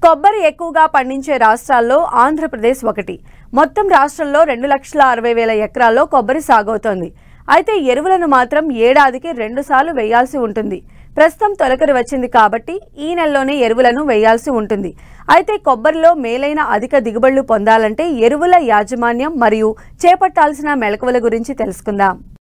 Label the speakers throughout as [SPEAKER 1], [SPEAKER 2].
[SPEAKER 1] కొబ్బరి ఎక్కువగా పండించే రాష్ట్రాల్లో ఆంధ్రప్రదేశ్ ఒకటి మొత్తం రాష్ట్రంలో రెండు లక్షల అరవై వేల ఎకరాల్లో కొబ్బరి సాగవుతోంది అయితే ఎరువులను మాత్రం ఏడాదికి రెండు సార్లు వేయాల్సి ఉంటుంది ప్రస్తుతం తొలకరి వచ్చింది కాబట్టి ఈ నెలలోనే ఎరువులను వేయాల్సి ఉంటుంది అయితే కొబ్బరిలో మేలైన అధిక దిగుబడులు పొందాలంటే ఎరువుల యాజమాన్యం మరియు చేపట్టాల్సిన మెళకువల గురించి తెలుసుకుందాం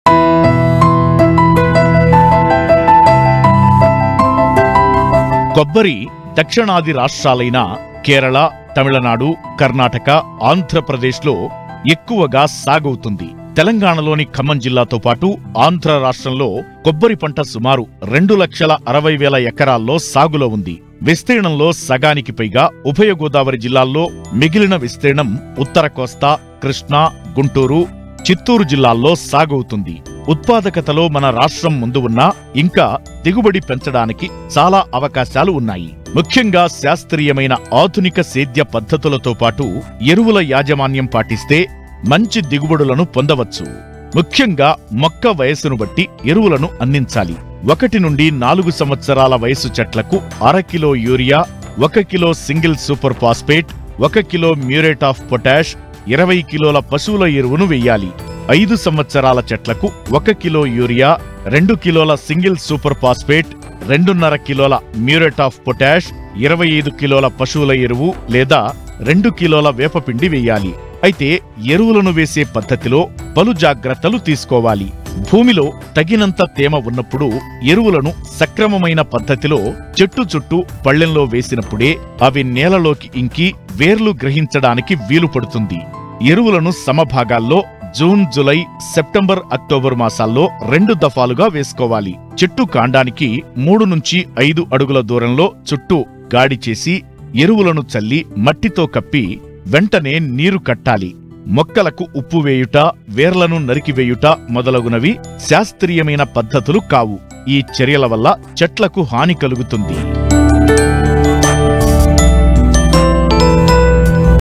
[SPEAKER 2] కొబ్బరి దక్షిణాది రాష్ట్రాలైన కేరళ తమిళనాడు కర్ణాటక ఆంధ్రప్రదేశ్లో ఎక్కువగా సాగవుతుంది తెలంగాణలోని ఖమ్మం జిల్లాతో పాటు ఆంధ్ర రాష్ట్రంలో కొబ్బరి పంట సుమారు రెండు లక్షల అరవై వేల ఎకరాల్లో సాగులో ఉంది విస్తీర్ణంలో సగానికి పైగా ఉభయ గోదావరి జిల్లాల్లో మిగిలిన విస్తీర్ణం ఉత్తర కోస్తా కృష్ణా గుంటూరు చిత్తూరు జిల్లాల్లో సాగవుతుంది ఉత్పాదకతలో మన రాష్ట్రం ముందు ఉన్నా ఇంకా దిగుబడి పెంచడానికి చాలా అవకాశాలు ఉన్నాయి ముఖ్యంగా శాస్త్రీయమైన ఆధునిక సేద్య పద్ధతులతో పాటు ఎరువుల యాజమాన్యం పాటిస్తే మంచి దిగుబడులను పొందవచ్చు ముఖ్యంగా మొక్క వయస్సును బట్టి ఎరువులను అందించాలి ఒకటి నుండి నాలుగు సంవత్సరాల వయసు చెట్లకు అర కిలో యూరియా ఒక కిలో సింగిల్ సూపర్ ఫాస్ఫేట్ ఒక కిలో మ్యూరేట్ ఆఫ్ పొటాష్ ఇరవై కిలోల పశువుల ఎరువును వెయ్యాలి ఐదు సంవత్సరాల చెట్లకు ఒక కిలో యూరియా రెండు కిలోల సింగిల్ సూపర్ ఫాస్ఫేట్ రెండున్నర కిలోల మ్యూరేట్ ఆఫ్ పొటాష్ ఇరవై ఐదు కిలోల పశువుల ఎరువు లేదా రెండు కిలోల వేపపిండి వేయాలి అయితే ఎరువులను వేసే పద్ధతిలో పలు జాగ్రత్తలు తీసుకోవాలి భూమిలో తగినంత తేమ ఉన్నప్పుడు ఎరువులను సక్రమమైన పద్ధతిలో చెట్టు చుట్టూ పళ్ళెంలో వేసినప్పుడే అవి నేలలోకి ఇంకి వేర్లు గ్రహించడానికి వీలు పడుతుంది ఎరువులను సమభాగాల్లో జూన్ జులై సెప్టెంబర్ అక్టోబర్ మాసాల్లో రెండు దఫాలుగా వేసుకోవాలి చెట్టు కాండానికి మూడు నుంచి ఐదు అడుగుల దూరంలో చుట్టూ గాడి చేసి ఎరువులను చల్లి మట్టితో కప్పి వెంటనే నీరు కట్టాలి మొక్కలకు ఉప్పు వేయుట వేర్లను నరికివేయుట మొదలగునవి శాస్త్రీయమైన పద్ధతులు కావు ఈ చర్యల వల్ల చెట్లకు హాని కలుగుతుంది